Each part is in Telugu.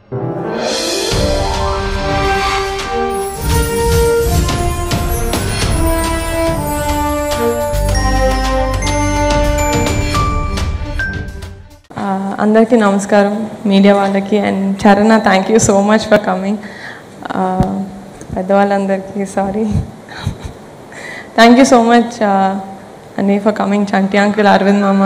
ఆ, అందరికీ నమస్కారం మీడియా వాళ్ళకి and Charan thank you so much for coming పెద్దవాళ్ళందరికీ sorry thank you so much అండి for coming Chanti uncle Aravind మామ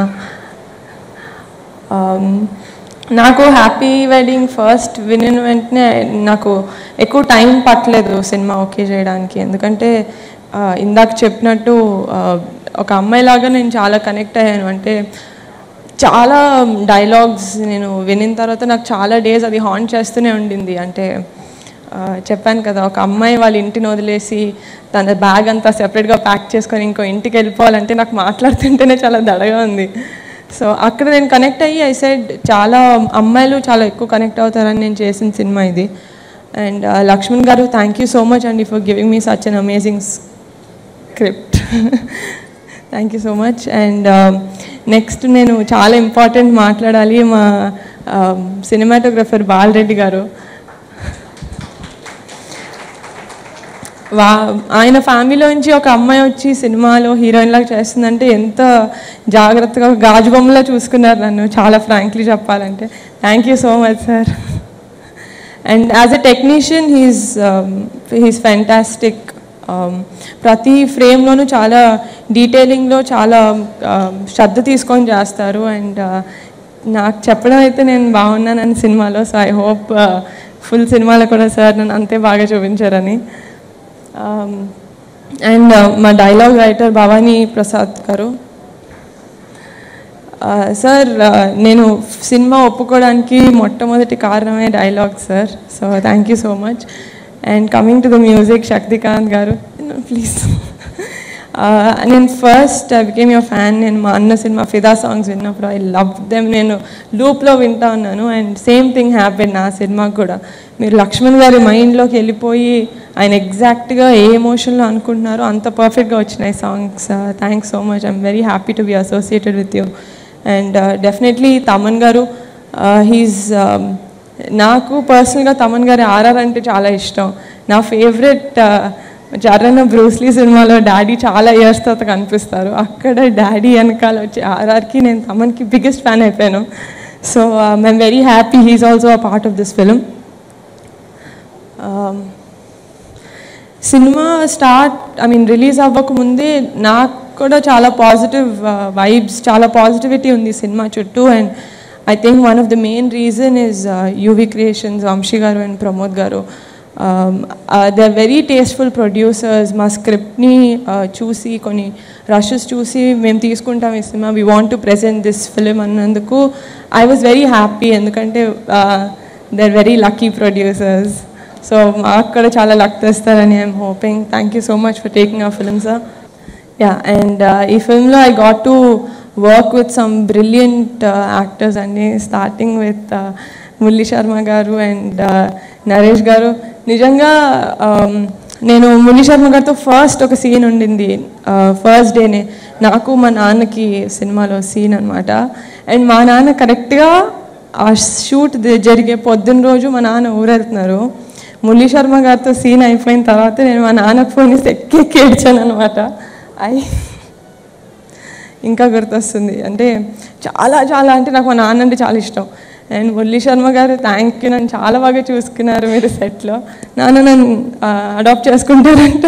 Um, నాకు హ్యాపీ వెడ్డింగ్ ఫస్ట్ వినిన వెంటనే నాకు ఎక్కువ టైం పట్టలేదు సినిమా ఓకే చేయడానికి ఎందుకంటే ఆ, ఇందాక చెప్పినట్టు ఆ, ఒక అమ్మాయిలాగా నేను చాలా కనెక్ట్ అయ్యాను అంటే చాలా డైలాగ్స్ నేను వినిన తర్వాత నాకు చాలా డేస్ అది హాంట్ చేస్తూనే ఉండింది అంటే ఆ, చెప్పాను కదా ఒక అమ్మాయి వాళ్ళ ఇంటిని వదిలేసి తన బ్యాగ్ అంతా సెపరేట్గా ప్యాక్ చేసుకొని ఇంకో ఇంటికి వెళ్ళిపోవాలంటే నాకు మాట్లాడుతుంటేనే చాలా దడగా ఉంది సో అక్కడ నేను కనెక్ట్ అయ్యి ఐ సైడ్ చాలా అమ్మాయిలు చాలా ఎక్కువ కనెక్ట్ అవుతారని నేను చేసిన సినిమా ఇది అండ్ లక్ష్మణ్ గారు థ్యాంక్ యూ సో మచ్ అండి for giving me such an amazing script thank you so much and next నేను చాలా ఇంపార్టెంట్ మాట్లాడాలి మా సినిమాటోగ్రఫర్ బాలరెడ్డి గారు వా ఆయన ఫ్యామిలీలో నుంచి ఒక అమ్మాయి వచ్చి సినిమాలో హీరోయిన్ లాగా చేస్తుందంటే ఎంత జాగ్రత్తగా గాజు బొమ్మలా చూసుకున్నారు నన్ను చాలా ఫ్రాంక్లీ చెప్పాలంటే thank you so much sir and as a technician he's he's fantastic ప్రతి ఫ్రేమ్లోనూ చాలా డీటెయిలింగ్లో చాలా um, శ్రద్ధ తీసుకొని చేస్తారు అండ్ నాకు చెప్పడం అయితే నేను బాగున్నానని సినిమాలో సో ఐ హోప్ ఫుల్ సినిమాలో కూడా సార్ నన్ను అంతే బాగా చూపించారని అండ్ మా డైలాగ్ రైటర్ భవానీ ప్రసాద్ గారు సార్ నేను సినిమా ఒప్పుకోవడానికి మొట్టమొదటి కారణమే dialogue sir so thank you so much and coming to the music Sakthikanth గారు ప్లీజ్ నేను first I became your fan నేను మా అన్న సినిమా ఫిదా సాంగ్స్ విన్నప్పుడు ఐ లవ్ దెమ్ నేను లూప్లో వింటా ఉన్నాను అండ్ సేమ్ థింగ్ హ్యాపెన్ నా సినిమాకి కూడా మీరు లక్ష్మణ్ గారి మైండ్లోకి వెళ్ళిపోయి ఆయన ఎగ్జాక్ట్గా ఏ ఎమోషన్లో అనుకుంటున్నారో అంత పర్ఫెక్ట్గా వచ్చినాయి songs thanks so much I'm very happy to be associated with you and definitely Thaman గారు హీస్ నాకు పర్సనల్గా తమన్ గారి ఆర్ఆర్ అంటే చాలా ఇష్టం నా ఫేవరెట్ చరణ్ బ్రూస్లీ సినిమాలో డాడీ చాలా ఇయర్స్ తర్వాత కనిపిస్తారు అక్కడ డాడీ వెనకాల వచ్చి ఆర్ఆర్కి నేను తమన్కి బిగ్గెస్ట్ ఫ్యాన్ అయిపోయాను so I'm very happy he's also a part of this film cinema start I mean release అవ్వకముందే నాకు కూడా చాలా పాజిటివ్ వైబ్స్ చాలా పాజిటివిటీ ఉంది సినిమా చుట్టూ and I think one of the main reason is UV creations Vamsi గారు అండ్ ప్రమోద్ గారు they are very tasteful producers మా స్క్రిప్ట్ని చూసి కొన్ని రషెస్ చూసి మేము తీసుకుంటాం ఈ cinema we want to present this film అన్నందుకు ఐ వాజ్ వెరీ హ్యాపీ ఎందుకంటే they are very lucky producers so మాకు కూడా చాలా లక్ తెస్తారని I'm hoping thank you so much for taking a film sir yeah and ఈ ఫిల్మ్లో I got to work with some brilliant actors అండి స్టార్టింగ్ విత్ మురళీ శర్మ గారు అండ్ నరేష్ గారు నిజంగా um, నేను మురళీ శర్మ గారితో ఫస్ట్ ఒక సీన్ ఉండింది ఫస్ట్ డేనే నాకు మా నాన్నకి సినిమాలో సీన్ అనమాట అండ్ మా నాన్న కరెక్ట్గా ఆ షూట్ జరిగే పొద్దున్న రోజు మా నాన్న ఊరెళ్తున్నారు మురళీ శర్మ గారితో సీన్ అయిపోయిన తర్వాత నేను మా నాన్నకు ఫోన్ చేసి ఎక్కి ఎక్కి ఏడ్చాను అనమాట అయి ఇంకా గుర్తొస్తుంది అంటే చాలా చాలా అంటే నాకు మా నాన్న అంటే చాలా ఇష్టం అండ్ మురళీ శర్మ గారు థ్యాంక్ యూ నన్ను చాలా బాగా చూసుకున్నారు మీరు సెట్లో నాన్న నన్ను అడాప్ట్ చేసుకుంటారంట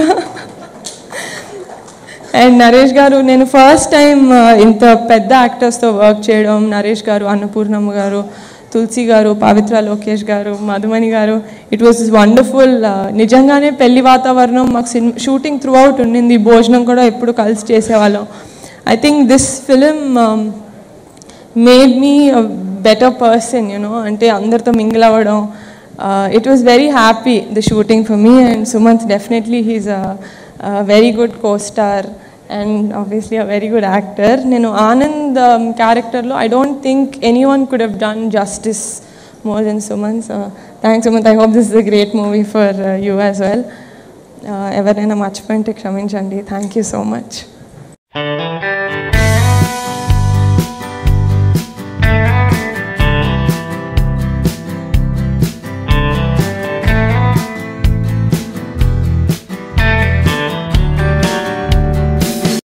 అండ్ నరేష్ గారు నేను ఫస్ట్ టైం ఇంత పెద్ద యాక్టర్స్తో వర్క్ చేయడం నరేష్ గారు అన్నపూర్ణమ్మ గారు తులసి గారు పవిత్ర లోకేష్ గారు మధుమణి గారు ఇట్ వాస్ వండర్ఫుల్ నిజంగానే పెళ్లి వాతావరణం మాకు సినిమా షూటింగ్ త్రూ అవుట్ ఉండింది భోజనం కూడా ఎప్పుడు కలిసి చేసేవాళ్ళం I think this film made me better person you know అంటే అందరితో మింగిల్ అవ్వడం it was very happy the shooting for me and Sumanth definitely he's very good co star and obviously a very good actor నేను ఆనంద్ క్యారెక్టర్లో I don't think any one could have done justice more than Sumanth thanks Sumanth I hope this is a great movie for you as well ఎవరైనా మర్చిపోయింటే క్షమించండి థ్యాంక్ యూ సో మచ్